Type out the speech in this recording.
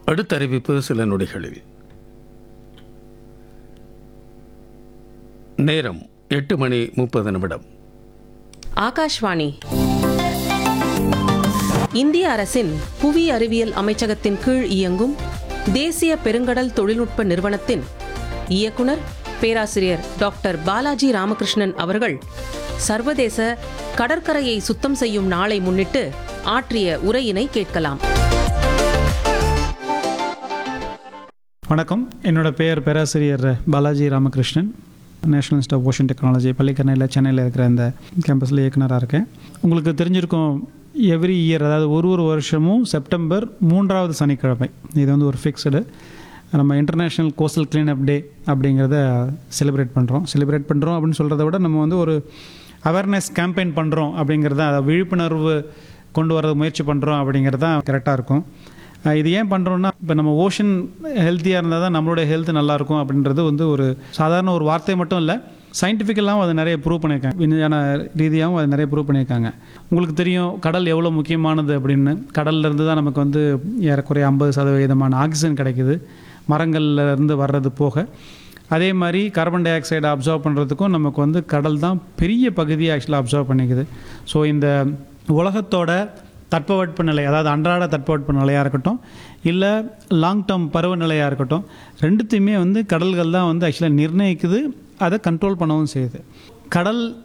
அடுத்த அறிவிப்பு சில நொடிகளில் நேரம் எட்டு மணி முப்பது நிமிடம் ஆகாஷ்வாணி இந்திய அரசின் புவி அறிவியல் அமைச்சகத்தின் கீழ் இயங்கும் தேசிய பெருங்கடல் தொழில்நுட்ப நிறுவனத்தின் இயக்குனர் பேராசிரியர் டாக்டர் பாலாஜி ராமகிருஷ்ணன் அவர்கள் சர்வதேச கடற்கரையை சுத்தம் செய்யும் நாளை முன்னிட்டு ஆற்றிய உரையினை கேட்கலாம் வணக்கம் என்னோட பெயர் பேராசிரியர் Balaji Ramakrishnan national institute of ocean technology பள்ளிக்கரணையில் சென்னையில் இருக்கிற இந்த கேம்பஸில் இயக்குனராக இருக்கேன் உங்களுக்கு தெரிஞ்சிருக்கும் எவ்ரி இயர் அதாவது ஒரு ஒரு வருஷமும் செப்டம்பர் மூன்றாவது சனிக்கிழமை இது வந்து ஒரு ஃபிக்ஸ்டு நம்ம இன்டர்நேஷ்னல் கோஸ்டல் கிளீனப் டே அப்படிங்கிறத செலிப்ரேட் பண்ணுறோம் செலிப்ரேட் பண்ணுறோம் அப்படின்னு சொல்கிறத விட நம்ம வந்து ஒரு அவேர்னஸ் கேம்பெயின் பண்ணுறோம் அப்படிங்கிறத அதை விழிப்புணர்வு கொண்டு வர முயற்சி பண்ணுறோம் அப்படிங்கிறது தான் கரெக்டாக இருக்கும் அஹ் இது ஏன் பண்ணுறோம்னா இப்போ நம்ம ஓஷன் ஹெல்த்தியாக இருந்தால் தான் நம்மளுடைய ஹெல்த் நல்லாயிருக்கும் அப்படின்றது வந்து ஒரு சாதாரண ஒரு வார்த்தை மட்டும் இல்லை சயின்டிஃபிக்கலாகவும் அதை நிறைய ப்ரூவ் பண்ணியிருக்காங்க விஞ்ஞான ரீதியாகவும் அதை நிறைய ப்ரூவ் பண்ணியிருக்காங்க உங்களுக்கு தெரியும் கடல் எவ்வளோ முக்கியமானது அப்படின்னு கடல்ல இருந்து தான் நமக்கு வந்து ஏறக்குறைய ஐம்பது சதவீதமான ஆக்சிஜன் கிடைக்குது மரங்கள்ல இருந்து வர்றது போக அதே மாதிரி கார்பன் டை ஆக்சைடை அப்சர்வ் பண்ணுறதுக்கும் நமக்கு வந்து கடல் தான் பெரிய பகுதியை ஆக்சுவலாக அப்சர்வ் பண்ணிக்குது ஸோ இந்த உலகத்தோட தட்பவெட்ப நிலை அதாவது அன்றாட தட்பவெட்ப நிலையாக இருக்கட்டும் இல்லை லாங் டேர்ம் பருவநிலையாக இருக்கட்டும் ரெண்டுத்தையுமே வந்து கடல்கள் தான் வந்து ஆக்சுவலாக நிர்ணயிக்குது அதை கண்ட்ரோல் பண்ணவும் செய்யுது கடல்